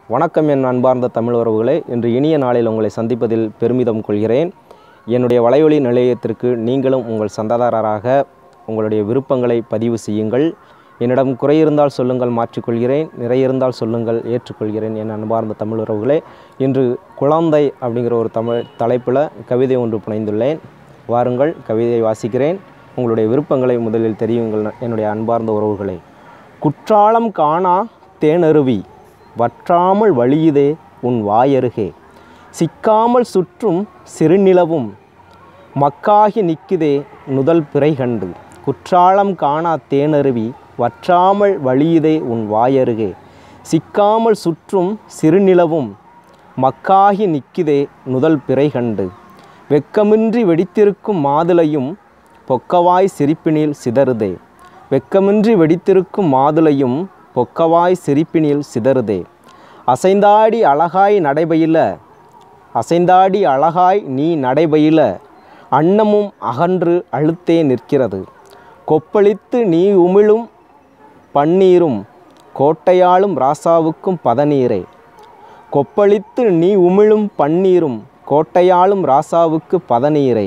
வணக்கம் என் அன்பார்ந்த தமிழ் உறவுகளே இன்று இனிய நாளில் உங்களை சந்திப்பதில் பெருமிதம் கொள்கிறேன் என்னுடைய வலையொலி நிலையத்திற்கு நீங்களும் உங்கள் சந்தாதாரராக உங்களுடைய விருப்பங்களை பதிவு செய்யுங்கள் என்னிடம் குறை இருந்தால் சொல்லுங்கள் மாற்றிக்கொள்கிறேன் நிறை இருந்தால் சொல்லுங்கள் ஏற்றுக்கொள்கிறேன் என் அன்பார்ந்த தமிழ் உறவுகளே இன்று குழந்தை அப்படிங்கிற ஒரு தமிழ் தலைப்பில் கவிதை ஒன்று புனைந்துள்ளேன் வாருங்கள் கவிதையை வாசிக்கிறேன் உங்களுடைய விருப்பங்களை முதலில் தெரியுங்கள் என்னுடைய அன்பார்ந்த உறவுகளே குற்றாலம் காணா தேனருவி வற்றாமல் வழியுதே உன் வாயருகே சிக்காமல் சுற்றும் சிறுநிலவும் மக்காகி நிற்குதே நுதல் பிறை கண்டு குற்றாலம் காணா தேனருவி வற்றாமல் வழியுதே உன் வாயருகே சிக்காமல் சுற்றும் சிறுநிலவும் மக்காகி நிற்குதே நுதல் பிறை கண்டு வெக்கமின்றி வெடித்திருக்கும் மாதுளையும் பொக்கவாய் சிரிப்பினில் சிதறுதே வெக்கமின்றி வெடித்திருக்கும் மாதுளையும் பொக்கவாய் சிரிப்பினில் சிதறுதே அசைந்தாடி அழகாய் நடைபயில அசைந்தாடி அழகாய் நீ நடைபயில அன்னமும் அகன்று அழுத்தே நிற்கிறது கொப்பளித்து நீ உமிழும் பன்னீரும் கோட்டையாளும் ராசாவுக்கும் பதநீரே கொப்பளித்து நீ உமிழும் பன்னீரும் கோட்டையாளும் ராசாவுக்கு பதநீரே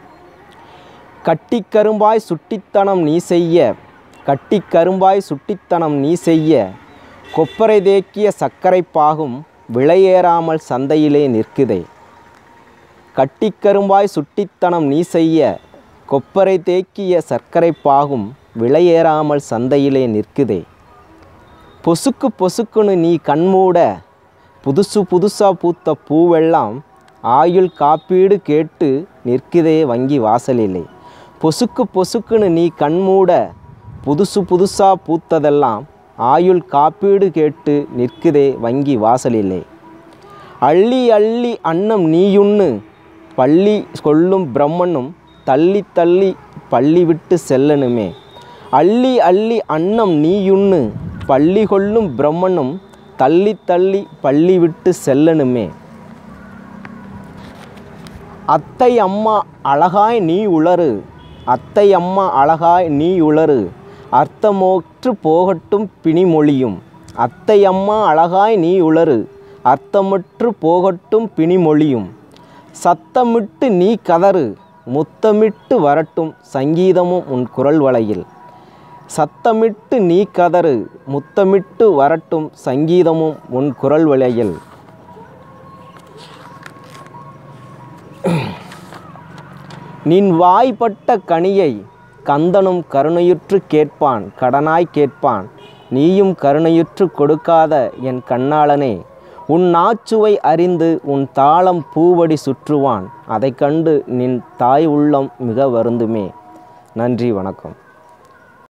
கட்டிக்கரும்பாய் சுட்டித்தனம் நீ செய்ய கட்டிக்கரும்பாய் சுட்டித்தனம் நீ செய்ய கொப்பரை தேக்கிய சர்க்கரை பாகும் விலையேறாமல் சந்தையிலே நிற்குதே கட்டிக்கரும்பாய் சுட்டித்தனம் நீ செய்ய கொப்பரை தேக்கிய சர்க்கரை பாகும் விலையேறாமல் சந்தையிலே நிற்குதே பொசுக்கு பொசுக்குன்னு நீ கண்மூட புதுசு புதுசா பூத்த பூவெல்லாம் ஆயுள் காப்பீடு கேட்டு நிற்குதே வங்கி வாசலிலே பொசுக்கு பொசுக்குன்னு நீ கண்மூட புதுசு புதுசா பூத்ததெல்லாம் ஆயுள் காப்பீடு கேட்டு நிற்குதே வங்கி வாசலிலே அள்ளி அள்ளி அன்னம் நீயுண்ணு பள்ளி கொள்ளும் பிரம்மனும் தள்ளி தள்ளி பள்ளி விட்டு செல்லணுமே அள்ளி அள்ளி அன்னம் நீயுண்ணு பள்ளி கொள்ளும் பிரம்மனும் தள்ளி தள்ளி பள்ளி விட்டு செல்லணுமே அத்தை அம்மா அழகாய் நீ உளறு அத்தை அம்மா அழகாய் நீ உளறு அர்த்தமோற்று போகட்டும் பிணிமொழியும் அத்தை அம்மா அழகாய் நீ உளறு அர்த்தமற்று போகட்டும் பிணிமொழியும் சத்தமிட்டு நீ கதறு முத்தமிட்டு வரட்டும் சங்கீதமும் உன் குரல் வளையில் சத்தமிட்டு நீ கதறு முத்தமிட்டு வரட்டும் சங்கீதமும் உன் குரல் வளையில் நின் வாய்ப்பட்ட கனியை கந்தனும் கருணையுற்று கேட்பான் கடனாய் கேட்பான் நீயும் கருணையுற்று கொடுக்காத என் கண்ணாளனே உன் நாச்சுவை அறிந்து உன் தாளம் பூவடி சுற்றுவான் அதைக் கண்டு நின் தாய் உள்ளம் மிக வருந்துமே நன்றி வணக்கம்